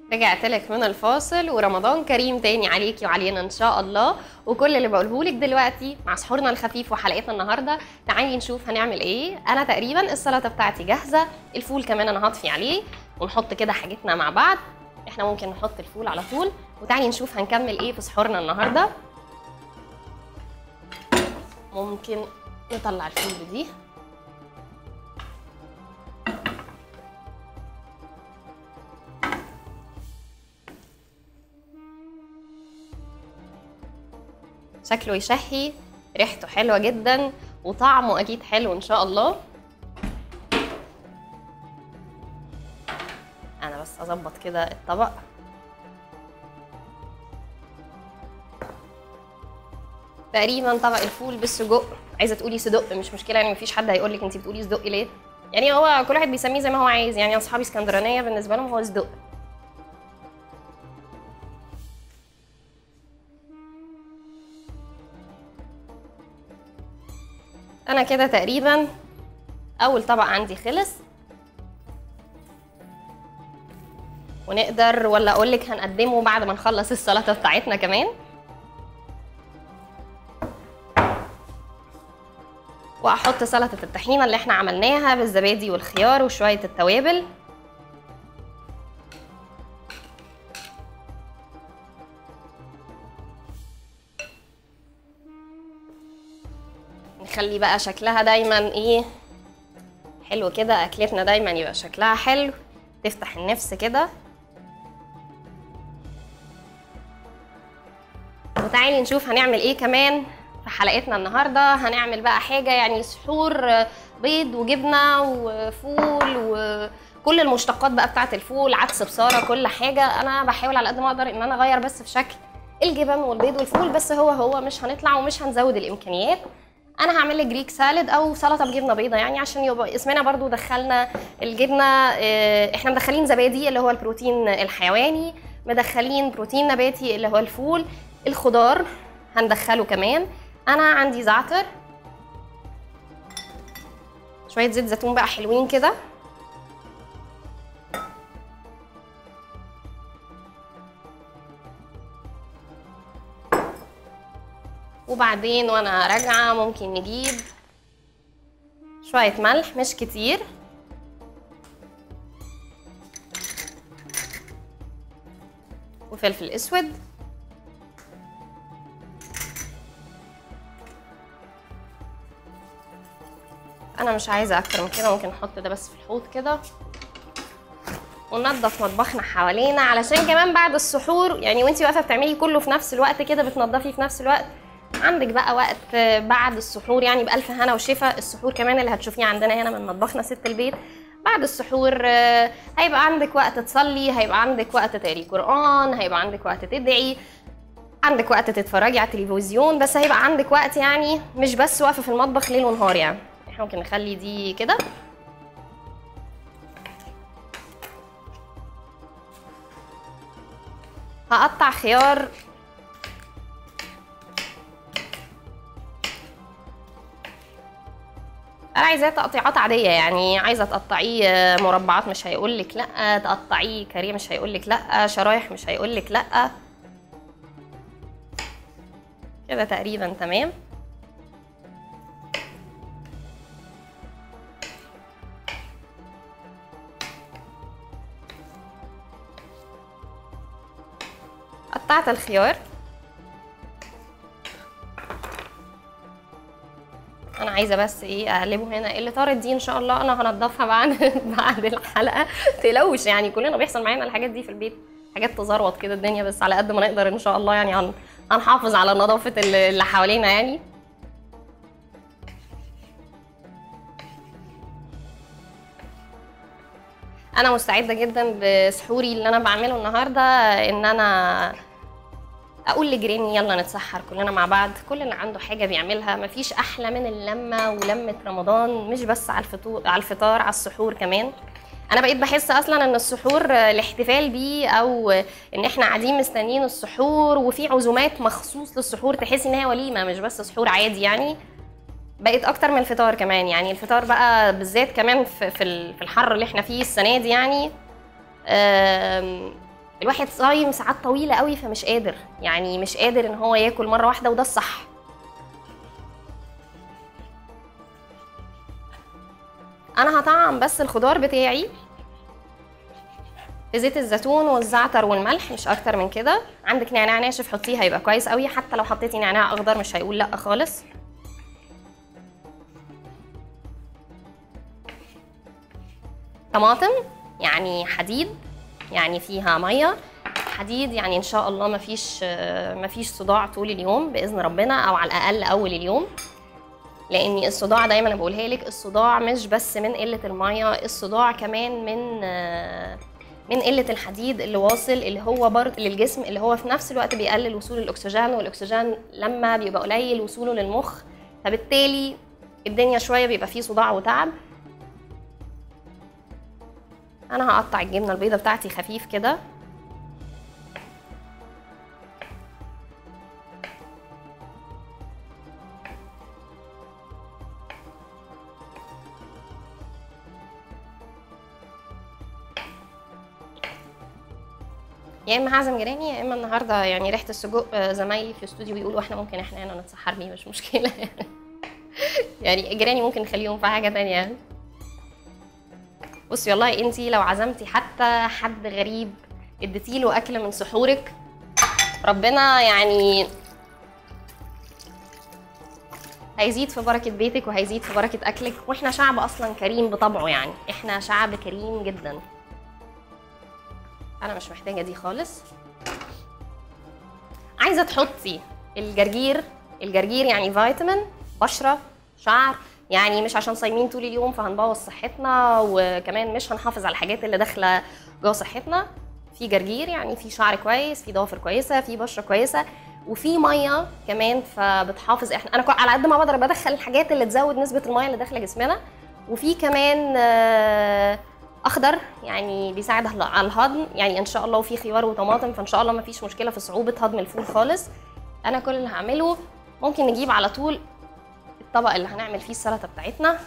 رجعت لك من الفاصل ورمضان كريم تاني عليكي وعلينا ان شاء الله وكل اللي بقوله لك دلوقتي مع سحورنا الخفيف وحلقتنا النهارده تعالي نشوف هنعمل ايه انا تقريبا السلطه بتاعتي جاهزه الفول كمان انا هطفي عليه ونحط كده حاجتنا مع بعض احنا ممكن نحط الفول على طول وتعالي نشوف هنكمل ايه في سحورنا النهارده ممكن نطلع الفول دي شكله يشهي ريحته حلوه جدا وطعمه اكيد حلو ان شاء الله انا بس اظبط كده الطبق تقريبا طبق الفول بالسجق عايزه تقولي صدق مش مشكله يعني مفيش حد هيقول لك انت بتقولي صدق ليه يعني هو كل واحد بيسميه زي ما هو عايز يعني اصحابي اسكندرانيه بالنسبه لهم هو صدق انا كده تقريبا اول طبق عندي خلص ونقدر ولا اقول لك هنقدمه بعد ما نخلص السلطه بتاعتنا كمان واحط سلطه الطحينه اللي احنا عملناها بالزبادي والخيار وشويه التوابل نخلي بقى شكلها دايما ايه حلو كده اكلتنا دايما يبقى شكلها حلو تفتح النفس كده وتعالي نشوف هنعمل ايه كمان في حلقتنا النهارده هنعمل بقى حاجه يعني سحور بيض وجبنه وفول وكل المشتقات بقى بتاعه الفول عدس بصاره كل حاجه انا بحاول على قد ما اقدر ان انا اغير بس في شكل الجبن والبيض والفول بس هو هو مش هنطلع ومش هنزود الامكانيات انا هعمل لك جريك سالد او سلطه بجبنه بيضه يعني عشان يبقى اسمنا برضو دخلنا الجبنه اه، احنا مدخلين زبادي اللي هو البروتين الحيواني مدخلين بروتين نباتي اللي هو الفول الخضار هندخله كمان انا عندي زعتر شويه زيت زيتون بقى حلوين كده وبعدين وانا راجعه ممكن نجيب شويه ملح مش كتير وفلفل اسود انا مش عايزه اكتر من كده ممكن نحط ده بس في الحوض كده وننضف مطبخنا حوالينا علشان كمان بعد السحور يعني وانتي واقفه بتعملي كله في نفس الوقت كده بتنضفي في نفس الوقت عندك بقى وقت بعد السحور يعني بألف هنا وشفا السحور كمان اللي هتشوفيه عندنا هنا من مطبخنا ست البيت بعد السحور آه، هيبقى عندك وقت تصلي هيبقى عندك وقت تقري قرآن هيبقى عندك وقت تدعي عندك وقت تتفرجي على التلفزيون بس هيبقى عندك وقت يعني مش بس واقفه في المطبخ ليل ونهار يعني احنا ممكن نخلي دي كده هقطع خيار انا عايزاه تقطيعات عاديه يعني عايزه تقطعيه مربعات مش هيقول لك لا تقطعيه كاريه مش هيقول لك لا شرايح مش هيقول لك لا كده تقريبا تمام قطعت الخيار انا عايزه بس ايه اقلبه هنا اللي طارت دي ان شاء الله انا هنضفها بعد بعد الحلقه تلوش يعني كلنا بيحصل معانا الحاجات دي في البيت حاجات تزروط كده الدنيا بس على قد ما نقدر ان شاء الله يعني هن... هنحافظ على نظافه اللي اللي حوالينا يعني انا مستعده جدا بسحوري اللي انا بعمله النهارده ان انا اقول لجيراني يلا نتسحر كلنا مع بعض كل اللي عنده حاجه بيعملها مفيش احلى من اللمه ولمه رمضان مش بس على الفطور على الفطار على السحور كمان انا بقيت بحس اصلا ان السحور آه، الاحتفال بيه او آه، ان احنا قاعدين مستنيين السحور وفي عزومات مخصوص للسحور تحسي ان هي وليمه مش بس سحور عادي يعني بقت اكتر من الفطار كمان يعني الفطار بقى بالذات كمان في في ال- في الحر اللي احنا فيه السنه دي يعني آم، الواحد صايم ساعات طويله قوي فمش قادر يعني مش قادر ان هو ياكل مره واحده وده الصح انا هطعم بس الخضار بتاعي بزيت الزيتون والزعتر والملح مش اكتر من كده عندك نعناع ناشف حطيه هيبقى كويس قوي حتى لو حطيتي نعناع اخضر مش هيقول لا خالص طماطم يعني حديد يعني فيها ميه حديد يعني ان شاء الله مفيش مفيش صداع طول اليوم باذن ربنا او على الاقل اول اليوم لان الصداع دايما انا بقولها لك الصداع مش بس من قله الميه الصداع كمان من من قله الحديد اللي واصل اللي هو برضه للجسم اللي هو في نفس الوقت بيقلل وصول الاكسجين والاكسجين لما بيبقى قليل وصوله للمخ فبالتالي الدنيا شويه بيبقى فيه صداع وتعب انا هقطع الجبنه البيضه بتاعتي خفيف كده يا اما هعزم جيراني يا اما النهارده يعني ريحه السجق زمايلي في الاستوديو بيقولوا احنا ممكن احنا هنا نتسحر بيه مش مشكله يعني جيراني ممكن نخليهم في حاجه تانية يعني بصي والله انت لو عزمتي حتى حد غريب اديتي له اكل من سحورك ربنا يعني هيزيد في بركه بيتك وهيزيد في بركه اكلك واحنا شعب اصلا كريم بطبعه يعني احنا شعب كريم جدا انا مش محتاجه دي خالص عايزه تحطي الجرجير الجرجير يعني فيتامين بشره شعر يعني مش عشان صايمين طول اليوم فهنبوظ صحتنا وكمان مش هنحافظ على الحاجات اللي داخله جوه صحتنا في جرجير يعني في شعر كويس في ضوافر كويسه في بشره كويسه وفي ميه كمان فبتحافظ احنا انا على قد ما بقدر بدخل الحاجات اللي تزود نسبه الميه اللي داخله جسمنا وفي كمان اخضر يعني بيساعد على الهضم يعني ان شاء الله وفي خيار وطماطم فان شاء الله ما فيش مشكله في صعوبه هضم الفول خالص انا كل اللي هعمله ممكن نجيب على طول الطبق اللي هنعمل فيه السلطه بتاعتنا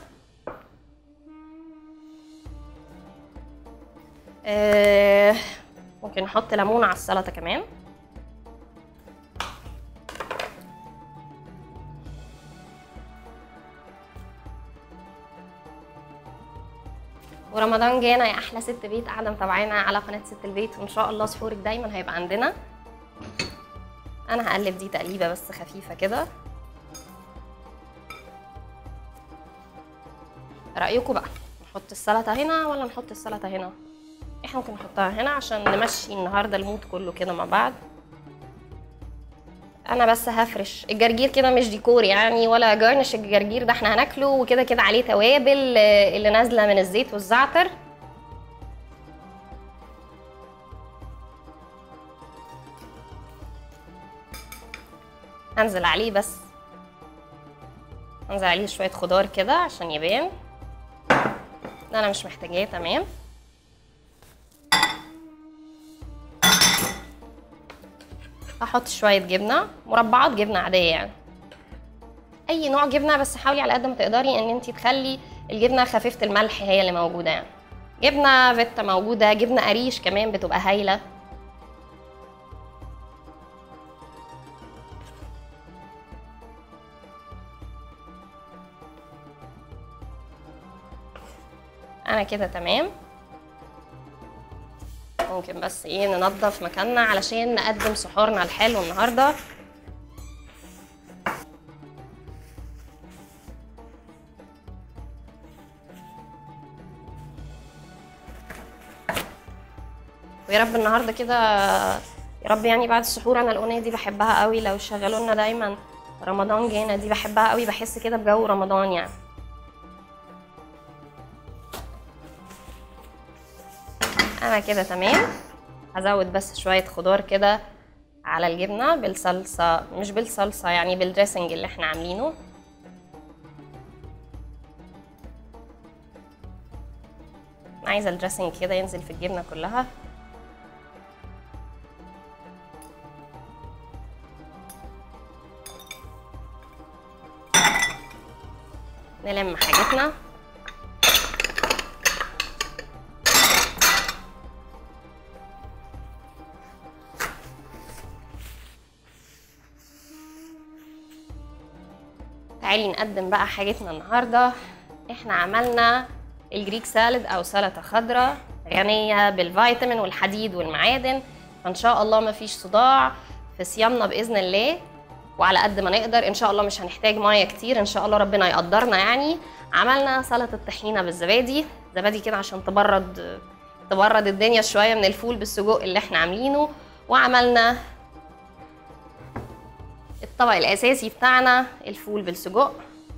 آه ممكن نحط ليمون على السلطه كمان ورمضان جانا يا احلى ست بيت قاعده متابعانا على قناه ست البيت وان شاء الله سحورك دايما هيبقى عندنا انا هقلب دي تقليبه بس خفيفه كده رايكم بقى نحط السلطه هنا ولا نحط السلطه هنا احنا ممكن نحطها هنا عشان نمشي النهارده المود كله كده مع بعض انا بس هفرش الجرجير كده مش ديكور يعني ولا جارنش الجرجير ده احنا هناكله وكده كده عليه توابل اللي نازله من الزيت والزعتر هنزل عليه بس هنزل عليه شويه خضار كده عشان يبان ده انا مش محتاجاه تمام هحط شويه جبنه مربعات جبنه عاديه يعني اي نوع جبنه بس حاولي على قد ما تقدري ان انت تخلي الجبنه خفيفه الملح هي اللي موجوده يعني جبنه فيتا موجوده جبنه قريش كمان بتبقى هايله انا كده تمام ممكن بس ايه ننظف مكاننا علشان نقدم سحورنا الحلو النهارده ويا رب النهارده كده يا رب يعني بعد السحور انا الاغنيه دي بحبها قوي لو شغلوا لنا دايما رمضان جانا دي بحبها قوي بحس كده بجو رمضان يعني انا كده تمام هزود بس شويه خضار كده على الجبنه بالصلصه مش بالصلصه يعني بالدريسنج اللي احنا عاملينه عايزه الدريسنج كده ينزل في الجبنه كلها نلم حاجتنا تعالي نقدم بقى حاجتنا النهارده احنا عملنا الجريك سالد او سلطه خضراء غنيه بالفيتامين والحديد والمعادن فان شاء الله ما فيش صداع في صيامنا باذن الله وعلى قد ما نقدر ان شاء الله مش هنحتاج ميه كتير ان شاء الله ربنا يقدرنا يعني عملنا سلطه طحينه بالزبادي زبادي كده عشان تبرد تبرد الدنيا شويه من الفول بالسجق اللي احنا عاملينه وعملنا الطبق الاساسي بتاعنا الفول بالسجق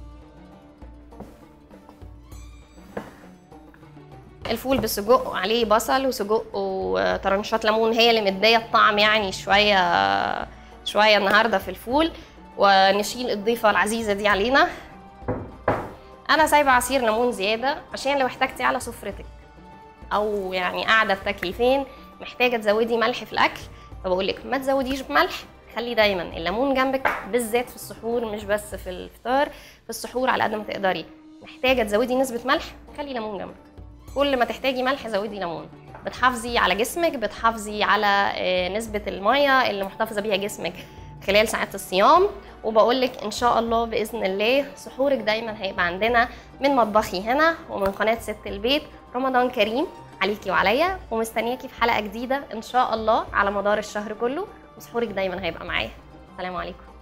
الفول بالسجق وعليه بصل وسجق وطرنشات ليمون هي اللي مديه الطعم يعني شويه شويه النهارده في الفول ونشيل الضيفه العزيزه دي علينا انا سايبه عصير ليمون زياده عشان لو احتجتي على سفرتك او يعني قاعده بتاكلي فين محتاجه تزودي ملح في الاكل فبقول لك ما تزوديش بملح خلي دايما الليمون جنبك بالذات في السحور مش بس في الفطار في السحور على قد ما تقدري محتاجه تزودي نسبه ملح خلي ليمون جنبك كل ما تحتاجي ملح زودي ليمون بتحافظي على جسمك بتحافظي على نسبه الميه اللي محتفظه بيها جسمك خلال ساعات الصيام وبقول لك ان شاء الله باذن الله سحورك دايما هيبقى عندنا من مطبخي هنا ومن قناه ست البيت رمضان كريم عليكي وعليا ومستنياكي في حلقه جديده ان شاء الله على مدار الشهر كله وسحورك دايما هيبقى معايا السلام عليكم